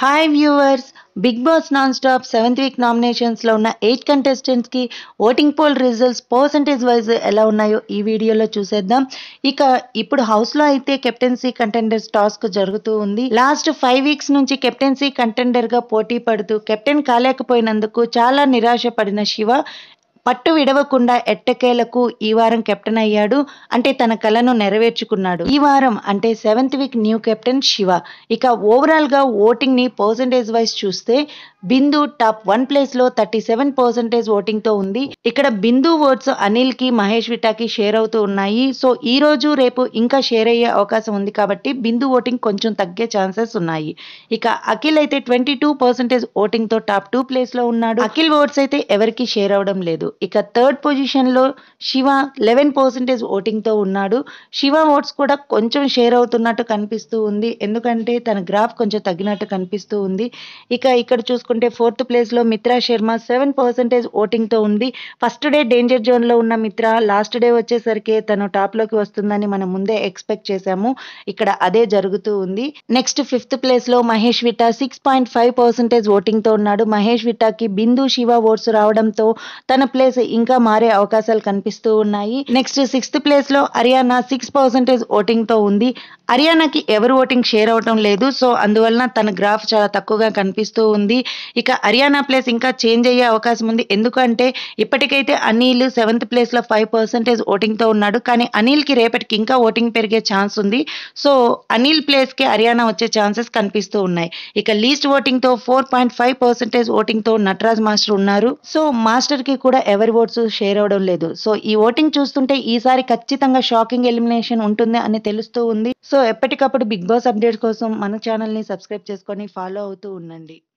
hi viewers Bigg Boss non stop seventh week నామినేషన్స్లో ఉన్న eight కంటెస్టెంట్స్కి voting poll results percentage wise ఎలా ఉన్నాయో ఈ వీడియోలో చూసేద్దాం ఇక ఇప్పుడు హౌస్లో అయితే కెప్టెన్సీ కంటెండర్స్ టాస్క్ జరుగుతూ ఉంది లాస్ట్ ఫైవ్ వీక్స్ నుంచి కెప్టెన్సీ కంటెండర్గా పోటీ పడుతూ కెప్టెన్ కాలేకపోయినందుకు చాలా నిరాశపడిన శివ పట్టు విడవకుండా ఎట్టకేలకు ఈ వారం కెప్టెన్ అయ్యాడు అంటే తన కలను నెరవేర్చుకున్నాడు ఈ వారం అంటే seventh week new captain Shiva ఇక ఓవరాల్ గా ఓటింగ్ ని పర్సంటేజ్ వైజ్ చూస్తే బిందు టాప్ వన్ ప్లేస్ లో థర్టీ సెవెన్ పర్సెంటేజ్ ఓటింగ్ తో ఉంది ఇక్కడ బిందు ఓట్స్ అనిల్ కి మహేష్ విటాకి షేర్ అవుతూ ఉన్నాయి సో ఈ రోజు రేపు ఇంకా షేర్ అయ్యే అవకాశం ఉంది కాబట్టి బిందు ఓటింగ్ కొంచెం తగ్గే ఛాన్సెస్ ఉన్నాయి ఇక అఖిల్ అయితే ట్వంటీ టూ పర్సెంటేజ్ ఓటింగ్ తో టాప్ టూ ప్లేస్ లో ఉన్నాడు అఖిల్ ఓట్స్ అయితే ఎవరికి షేర్ అవడం లేదు ఇక థర్డ్ పొజిషన్ లో శివ లెవెన్ పర్సెంటేజ్ ఓటింగ్ తో ఉన్నాడు శివ ఓట్స్ కూడా కొంచెం షేర్ అవుతున్నట్టు కనిపిస్తూ ఉంది ఎందుకంటే తన గ్రాఫ్ కొంచెం తగ్గినట్టు కనిపిస్తూ ఉంది ఇక ఇక్కడ చూసుకుంటే ఫోర్త్ ప్లేస్ లో Mitra Sharma seven percentage voting తో ఉంది ఫస్ట్ డే డేంజర్ జోన్ లో ఉన్న మిత్ర లాస్ట్ డే వచ్చేసరికి తను టాప్ లోకి వస్తుందని మనం ముందే ఎక్స్పెక్ట్ చేశాము ఇక్కడ అదే జరుగుతూ ఉంది నెక్స్ట్ ఫిఫ్త్ ప్లేస్ లో Mahesh Vitta six point five percentage voting తో ఉన్నాడు మహేష్ విట్టాకి బిందు శివ ఓట్స్ రావడంతో తన ప్లేస్ ఇంకా మారే అవకాశాలు కనిపిస్తూ ఉన్నాయి నెక్స్ట్ సిక్స్త్ ప్లేస్ లో హర్యానా సిక్స్ పర్సెంటేజ్ ఓటింగ్ తో ఉంది హర్యానాకి ఎవరు ఓటింగ్ షేర్ అవటం లేదు సో అందువలన తన గ్రాఫ్ చాలా తక్కువగా కనిపిస్తూ ఉంది ఇక హర్యానా ప్లేస్ ఇంకా చేంజ్ అయ్యే అవకాశం ఉంది ఎందుకంటే ఇప్పటికైతే అనిల్ సెవెంత్ ప్లేస్ లో ఫైవ్ పర్సెంటేజ్ ఓటింగ్ తో ఉన్నాడు కానీ అనిల్ కి రేపటికి ఇంకా ఓటింగ్ పెరిగే ఛాన్స్ ఉంది సో అనిల్ ప్లేస్ కి హర్యానా వచ్చే ఛాన్సెస్ కనిపిస్తూ ఉన్నాయి ఇక లీస్ట్ ఓటింగ్ తో four point five percentage voting తో నటరాజ్ మాస్టర్ ఉన్నారు సో మాస్టర్ కి కూడా ఎవరి ఓట్స్ షేర్ అవడం లేదు సో ఈ ఓటింగ్ చూస్తుంటే ఈసారి ఖచ్చితంగా షాకింగ్ ఎలిమినేషన్ ఉంటుంది అని తెలుస్తూ ఉంది సో ఎప్పటికప్పుడు బిగ్ బాస్ అప్డేట్స్ కోసం మన ఛానల్ ని సబ్స్క్రైబ్ చేసుకొని ఫాలో అవుతూ ఉండండి